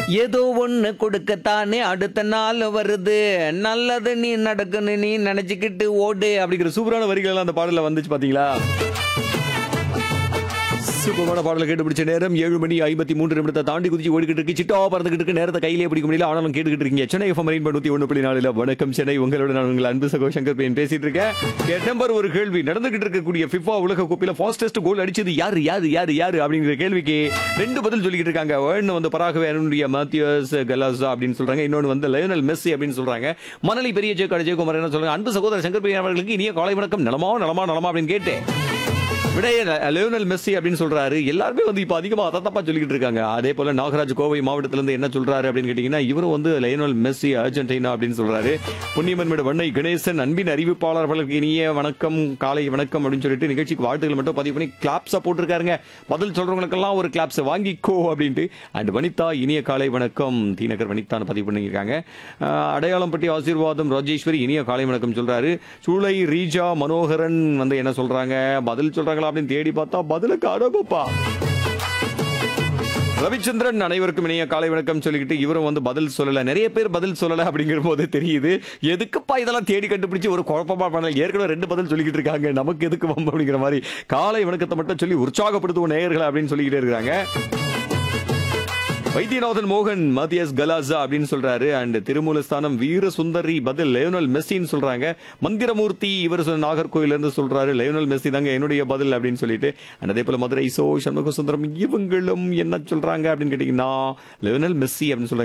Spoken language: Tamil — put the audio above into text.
ஏதோ ஒண்ணு கொடுக்கத்தானே அடுத்த நாள் வருது நல்லது நீ நடக்குன்னு நீ நினைச்சுக்கிட்டு ஓடு அப்படிங்கிற சூப்பரான வரிகள் எல்லாம் அந்த பாடல வந்துச்சு பாத்தீங்களா சூப்பரான பாடலை கேட்டு பிடிச்ச நேரம் ஏழு மணி ஐம்பத்தி மூன்று நிமிடத்தை தாண்டி குதிச்சு ஓடிக்கிட்டு இருக்கு சிட்டா பறந்துகிட்டு இருக்கு நேரத்தை கையிலே பிடிக்க முடியல ஆனாலும் கேட்டுக்கிட்டு இருக்கீங்க சென்னை எஃப்எம் ரெயின் நூத்தி ஒன்று புள்ளி நாலுல வணக்கம் சென்னை உங்களோட நான் உங்கள் அன்பு சகோ சங்கர் பையன் பேசிட்டு இருக்கேன் என் நம்பர் ஒரு கேள்வி நடந்துகிட்டு இருக்கக்கூடிய ஃபிஃபா உலக கோப்பையில ஃபாஸ்டஸ்ட் கோல் அடிச்சது யாரு யாரு யாரு யாரு அப்படிங்கிற கேள்விக்கு ரெண்டு பதில் சொல்லிக்கிட்டு இருக்காங்க ஒன்னு வந்து பராகவேனுடைய மாத்தியஸ் கலாசா அப்படின்னு சொல்றாங்க இன்னொன்னு வந்து லயோனல் மெஸ்ஸி அப்படின்னு சொல்றாங்க மணலி பெரிய ஜெயக்காடு ஜெயக்குமார் என்ன சொல்றாங்க அன்பு சகோதரர் சங்கர் பையன் அவர்களுக்கு இனிய காலை வணக்கம் நலமா நலமா நலமா அப்படின்னு கேட்டேன் விடைய லியோனல் மெஸ்ஸி அப்படின்னு சொல்றாரு எல்லாருமே வந்து இப்போ அதிகமாக அதை தப்பா சொல்லிக்கிட்டு இருக்காங்க அதே போல நாகராஜ் கோவை மாவட்டத்துல இருந்து என்ன சொல்றாரு அப்படின்னு கேட்டீங்கன்னா இவரும் வந்து லியோனல் மெஸ்ஸி அர்ஜென்டினா அப்படின்னு சொல்றாரு புண்ணியமன்மேடு வண்ணை கணேசன் அன்பின் அறிவிப்பாளர் அவர்களுக்கு இனிய வணக்கம் காலை வணக்கம் அப்படின்னு சொல்லிட்டு நிகழ்ச்சிக்கு வாழ்த்துக்கள் மட்டும் பதிவு பண்ணி கிளாப்ஸா போட்டிருக்காருங்க பதில் சொல்றவங்களுக்கெல்லாம் ஒரு கிளாப்ஸ் வாங்கிக்கோ அப்படின்ட்டு அண்ட் வனிதா இனிய காலை வணக்கம் தீநகர் வனிதான்னு பதிவு பண்ணியிருக்காங்க அஹ், அடையாளம் பற்றி ஆசீர்வாதம் ராஜேஸ்வரி இனிய காலை வணக்கம் சொல்றாரு சூளை ரீஜா மனோகரன் வந்து என்ன சொல்றாங்க பதில் சொல்றாங்களா அப்படின்னு தேடி பார்த்தா பதிலுக்கு அடகுப்பா ரவிச்சந்திரன் அனைவருக்கும் இணைய காலை வணக்கம் சொல்லிக்கிட்டு இவரும் வந்து பதில் சொல்லல நிறைய பேர் பதில் சொல்லல அப்படிங்கிற போது தெரியுது எதுக்குப்பா இதெல்லாம் தேடி கண்டுபிடிச்சு ஒரு குழப்பமா பண்ணல ஏற்கனவே ரெண்டு பதில் சொல்லிக்கிட்டு இருக்காங்க நமக்கு எதுக்கு வம்பு அப்படிங்கிற மாதிரி காலை வணக்கத்தை மட்டும் சொல்லி உற்சாகப்படுத்துவோம் நேயர்களை அப்படின்னு சொல்லிக்கிட்டே இருக்காங்க வைத்தியநாதன் மோகன் மத்தியஸ் கலாசா அப்படின்னு சொல்றாரு அண்ட் திருமூலஸ்தானம் வீர சுந்தரி பதில் லியோனல் மெஸ்ஸின்னு சொல்றாங்க மந்திரமூர்த்தி இவர் சொன்ன நாகர்கோயில இருந்து சொல்றாரு லியோனல் மெஸ்ஸி தாங்க என்னுடைய பதில் அப்படின்னு சொல்லிட்டு அண்ட் அதே போல மதுரை சோ சண்முக சுந்தரம் இவங்களும் என்ன சொல்றாங்க அப்படின்னு கேட்டீங்கன்னா லியோனல் மெஸ்ஸி அப்படின்னு சொல்றாங்க